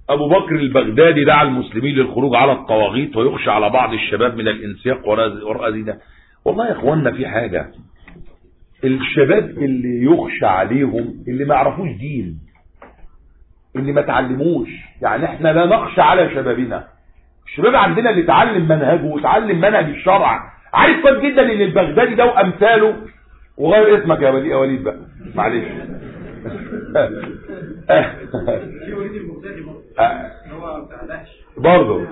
ابو بكر البغدادي دعا المسلمين للخروج على الطواغيت ويخشى على بعض الشباب من الانسياق وراء ده والله يا اخوانا في حاجة الشباب اللي يخشى عليهم اللي ما يعرفوش دين اللي ما تعلموش يعني احنا لا نخشى على شبابنا الشباب عندنا اللي تعلم منهجه وتعلم منهج الشرع عارف كويس جدا ان البغدادي ده وامثاله وغير اسمك يا وليد يا وليد بقى معلش برضه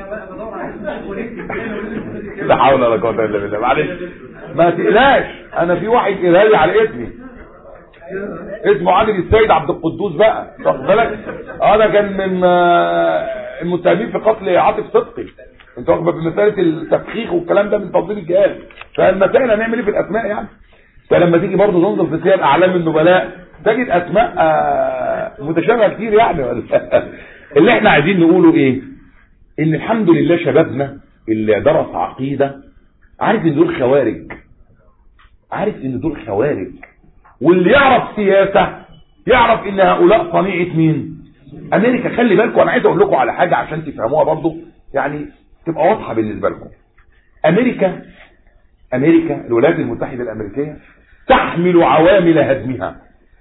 لا حول ولا قوه الا بالله معلش ما تقلاش انا في واحد قال على اسمي اسمه عادل السيد عبد القدوس بقى واخد بالك اه ده كان من المتهمين في قتل عاطف صدقي انت واخد بمساله التفخيخ والكلام ده من تنظيم الجهاز فالمسائل هنعمل ايه في الاسماء يعني فلما تيجي برضه تنظر في سير اعلام النبلاء تجد اسماء متشابهه كتير يعني اللي احنا عايزين نقوله ايه ان الحمد لله شبابنا اللي درس عقيده عارف ان دول خوارج عارف ان دول خوارج واللي يعرف سياسه يعرف ان هؤلاء صنيعه مين امريكا خلي بالكم انا عايز اقول لكم على حاجه عشان تفهموها برضه يعني تبقى واضحه بالنسبه لكم امريكا امريكا الولايات المتحده الامريكيه تحمل عوامل هدمها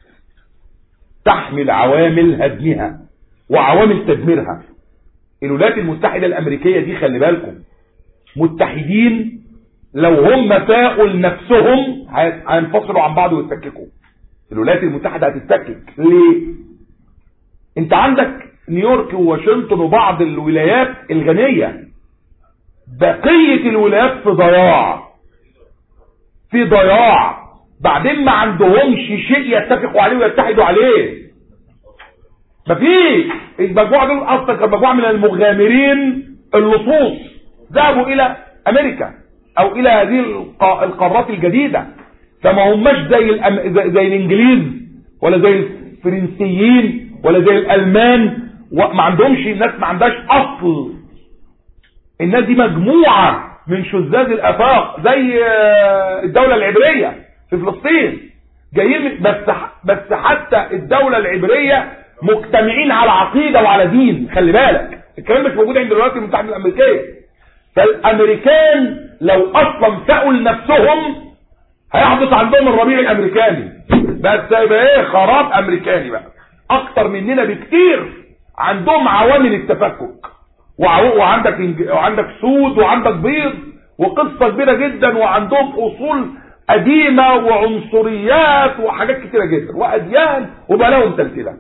تحمل عوامل هدمها وعوامل تدميرها الولايات المتحدة الامريكية دي خلي بالكم متحدين لو هم فاقوا لنفسهم هينفصلوا عن بعض ويتفككوا الولايات المتحدة هتتفكك ليه انت عندك نيويورك وواشنطن وبعض الولايات الغنية بقية الولايات في ضياع في ضياع بعدين ما عندهمش شيء يتفقوا عليه ويتحدوا عليه مفيش المجموعه دول اصلا كانت مجموعه من المغامرين اللصوص ذهبوا الى امريكا او الى هذه القارات الجديده فما هماش زي الأم... زي الانجليز ولا زي الفرنسيين ولا زي الالمان وما عندهمش الناس ما عندهاش اصل الناس دي مجموعه من شذاذ الافاق زي الدوله العبريه في فلسطين جايين بس بس حتى الدوله العبريه مجتمعين على عقيدة وعلى دين خلي بالك الكلام مش موجود عند الولايات المتحدة الأمريكية فالأمريكان لو أصلا سأوا لنفسهم هيحدث عندهم الربيع الأمريكاني بس يبقى ايه خراب أمريكاني بقى أكتر مننا بكتير عندهم عوامل التفكك وعندك وعندك سود وعندك بيض وقصة كبيرة جدا وعندهم أصول قديمة وعنصريات وحاجات كتيرة جدا وأديان وبقى لهم تمثيلات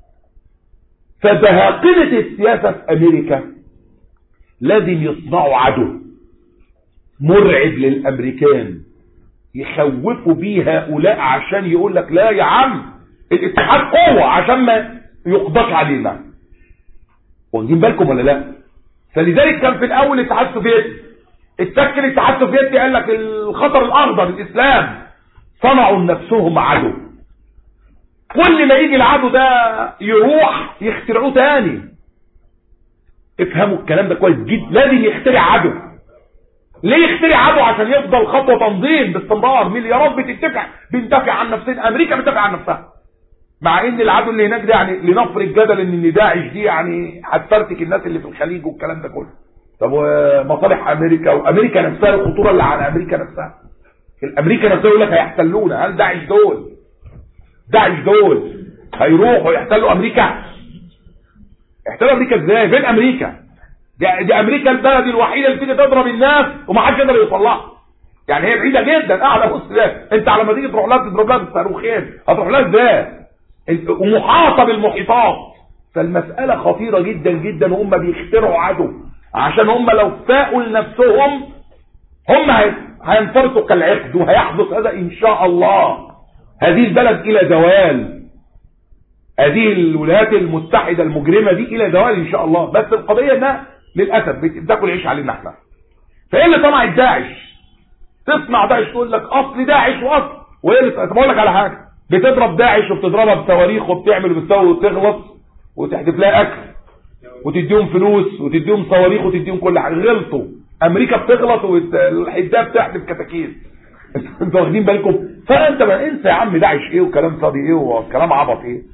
فبهاقلة السياسة في أمريكا لازم يصنعوا عدو مرعب للأمريكان يخوفوا بيه هؤلاء عشان يقول لك لا يا عم الاتحاد قوة عشان ما يقضاش علينا واخدين بالكم ولا لا فلذلك كان في الأول الاتحاد السوفيتي اتك الاتحاد السوفيتي قال لك الخطر الأخضر الإسلام صنعوا لنفسهم عدو كل ما يجي العدو ده يروح يخترعوه تاني افهموا الكلام ده كويس جدا لازم يخترع عدو ليه يخترع عدو عشان يفضل خطوه تنظيم باستمرار مليارات بتدفع بتدافع عن نفسها امريكا بتدافع عن نفسها مع ان العدو اللي هناك ده يعني لنفرض جدل ان داعش دي يعني هتفرتك الناس اللي في الخليج والكلام ده كله طب ومصالح امريكا وامريكا نفسها الخطوره اللي على امريكا نفسها الامريكا نفسها يقول لك هيحتلونا هل داعش دول داعش دول هيروحوا يحتلوا امريكا يحتلوا امريكا ازاي فين امريكا دي, دي امريكا البلد الوحيده اللي تيجي تضرب الناس ومحدش يقدر يوصل لها يعني هي بعيده جدا قاعده بص ده انت على ما تيجي تروح لها تضرب لها بالصاروخين هتروح لها ازاي ومحاطه بالمحيطات فالمساله خطيره جدا جدا وهم بيخترعوا عدو عشان هم لو فاقوا لنفسهم هم هينفرطوا كالعقد وهيحدث هذا ان شاء الله هذه البلد الى زوال هذه الولايات المتحدة المجرمة دي الى زوال ان شاء الله بس القضية انها للأسف بتاكل عيش علينا احنا فايه اللي صنعت داعش تصنع داعش تقول لك اصل داعش واصل وايه اللي طب اقول لك على حاجة بتضرب داعش وبتضربها بصواريخ وبتعمل وبتسوي وتغلط وتحدف لها اكل وتديهم فلوس وتديهم صواريخ وتديهم كل حاجه غلطوا امريكا بتغلط والحداه بتحدف كتاكيت انتوا واخدين بالكم فانت ما انسى يا عم داعش ايه وكلام فاضي ايه وكلام عبط ايه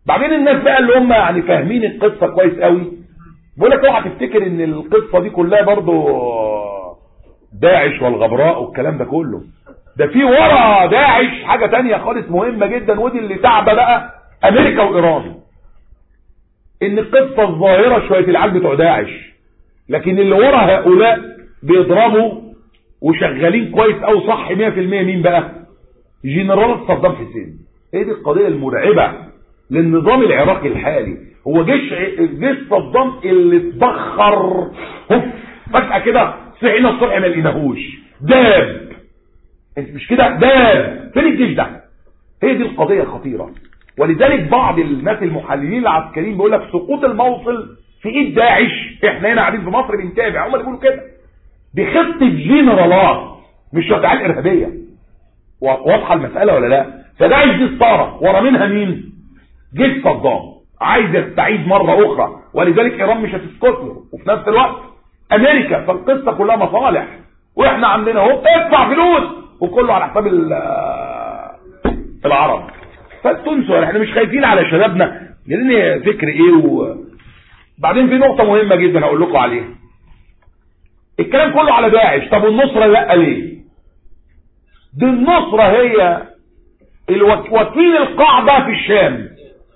بعدين الناس بقى اللي هم يعني فاهمين القصة كويس قوي بقول لك اوعى تفتكر ان القصة دي كلها برضو داعش والغبراء والكلام ده كله ده في ورا داعش حاجة تانية خالص مهمة جدا ودي اللي تعبى بقى امريكا وايران ان القصة الظاهرة شوية العيال بتوع داعش لكن اللي ورا هؤلاء بيضربوا وشغالين كويس او صح 100% مين بقى جنرال صدام حسين هي دي القضية المرعبة للنظام العراقي الحالي هو جيش جيش صدام اللي اتبخر هف فجأة كده صحينا الصبح ما لقيناهوش داب انت مش كده داب فين الجيش ده هي دي القضية الخطيرة ولذلك بعض الناس المحللين العسكريين بيقول لك سقوط الموصل في ايد داعش احنا هنا قاعدين في مصر بنتابع هم اللي بيقولوا كده بخطه جنرالات مش شجاعات ارهابيه واضحه المساله ولا لا فداعش دي الصاره ورا منها مين جيش صدام عايز يستعيد مره اخرى ولذلك ايران مش هتسكت له وفي نفس الوقت امريكا فالقصه كلها مصالح واحنا عندنا اهو ادفع فلوس وكله على حساب العرب فتنسوا احنا مش خايفين على شبابنا لان فكر ايه و... بعدين في نقطة مهمة جدا اقول لكم عليها الكلام كله على داعش طب النصرة لا ليه دي النصرة هي وكيل القاعدة في الشام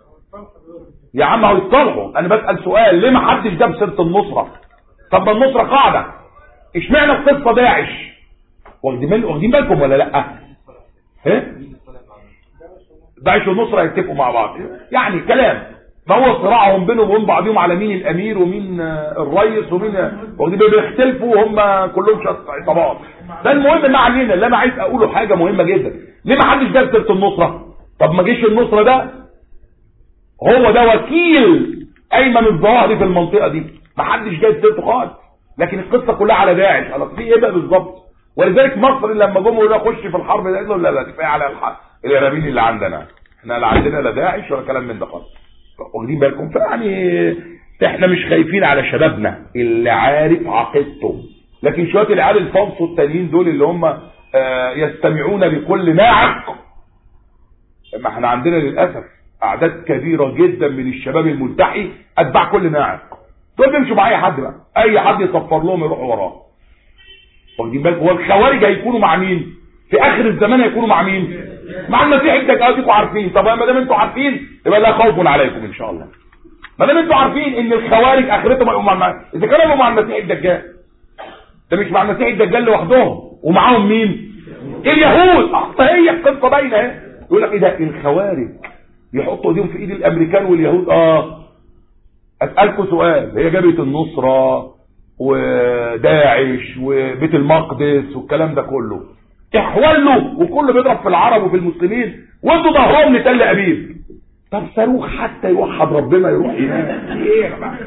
يا عم هو يتصالحوا انا بسأل سؤال ليه ما حدش جاب سيرة النصرة طب ما النصرة قاعدة اشمعنى القصة داعش واخدين واخدين بالكم ولا لا ايه داعش والنصرة يتفقوا مع بعض يعني كلام ما هو صراعهم بينهم وبين بعضهم على مين الامير ومين الرئيس ومين واخدين بيختلفوا وهم كلهم عصابات ده المهم ما علينا اللي انا عايز اقوله حاجه مهمه جدا ليه ما حدش جاب سيره النصره طب ما جيش النصره ده هو ده وكيل ايمن الظاهري في المنطقه دي ما حدش جاب سيرته خالص لكن القصه كلها على داعش خلاص في ايه بقى بالظبط ولذلك مصر لما جم يقولوا خش في الحرب ده قالوا لا لا كفايه على الارهابيين اللي عندنا احنا لا عندنا لا داعش ولا كلام من ده خالص واخدين بالكم فيعني احنا مش خايفين على شبابنا اللي عارف عقيدته لكن شويه العيال الفاصل التانيين دول اللي هم آه يستمعون لكل ناعق ما احنا عندنا للاسف اعداد كبيره جدا من الشباب الملتحي اتباع كل ناعق دول بيمشوا مع اي حد بقى اي حد يصفر لهم يروحوا وراه واخدين بالكم هو الخوارج هيكونوا مع مين في اخر الزمان هيكونوا مع مين مع المسيح الدجال عارفين طب ما دام انتوا عارفين يبقى لا خوف عليكم ان شاء الله ما دام انتوا عارفين ان الخوارج اخرتهم هيبقوا مع اذا كانوا هيبقوا مع المسيح الدجال ده مش مع المسيح الدجال لوحدهم ومعاهم مين اليهود هي القصه باينه اهي يقول لك ايه ده الخوارج يحطوا ايديهم في ايد الامريكان واليهود اه اسالكم سؤال هي جبهه النصره وداعش وبيت المقدس والكلام ده كله احولوا وكله بيضرب في العرب وفي المسلمين وانتوا ظهرهم لتل ابيب طب صاروخ حتى يوحد ربنا يروح هناك ايه يا جماعه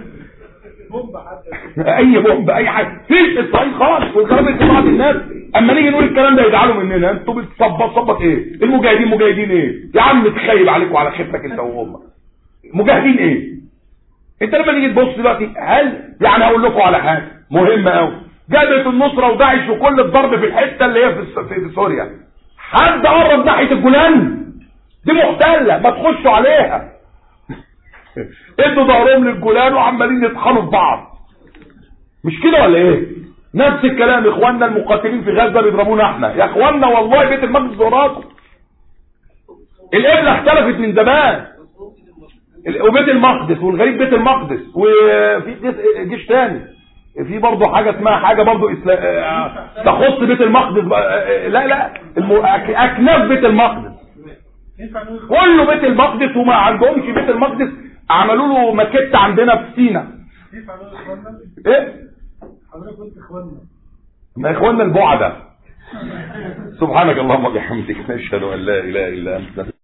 اي بومب اي حاجه فيش اسرائيل خالص وضربت بعض الناس اما نيجي نقول الكلام ده يزعلوا مننا انتوا بتصبط صبط ايه المجاهدين مجاهدين ايه يا عم تخيب عليكم وعلى خفتك انت وهم مجاهدين ايه انت لما تيجي تبص دلوقتي هل يعني هقول لكم على حاجه مهمه قوي جبهه النصره وداعش وكل الضرب في الحته اللي هي في, في سوريا حد قرب ناحيه الجولان دي محتله ما تخشوا عليها ادوا ظهرهم للجولان وعمالين يطحنوا في بعض مش كده ولا ايه نفس الكلام اخواننا المقاتلين في غزه بيضربونا احنا يا اخواننا والله بيت المقدس وراكم القبله اختلفت من زمان وبيت المقدس والغريب بيت المقدس وفي جيش تاني في برضه حاجة اسمها حاجة برضه إسلا... تخص بيت المقدس لا لا الم... أكناف بيت المقدس كله بيت المقدس وما عندهمش بيت المقدس عملوا له ماكيت عندنا في سينا ايه حضرتك قلت اخواننا ما اخواننا البعدة سبحانك اللهم وبحمدك نشهد ان لا اله الا انت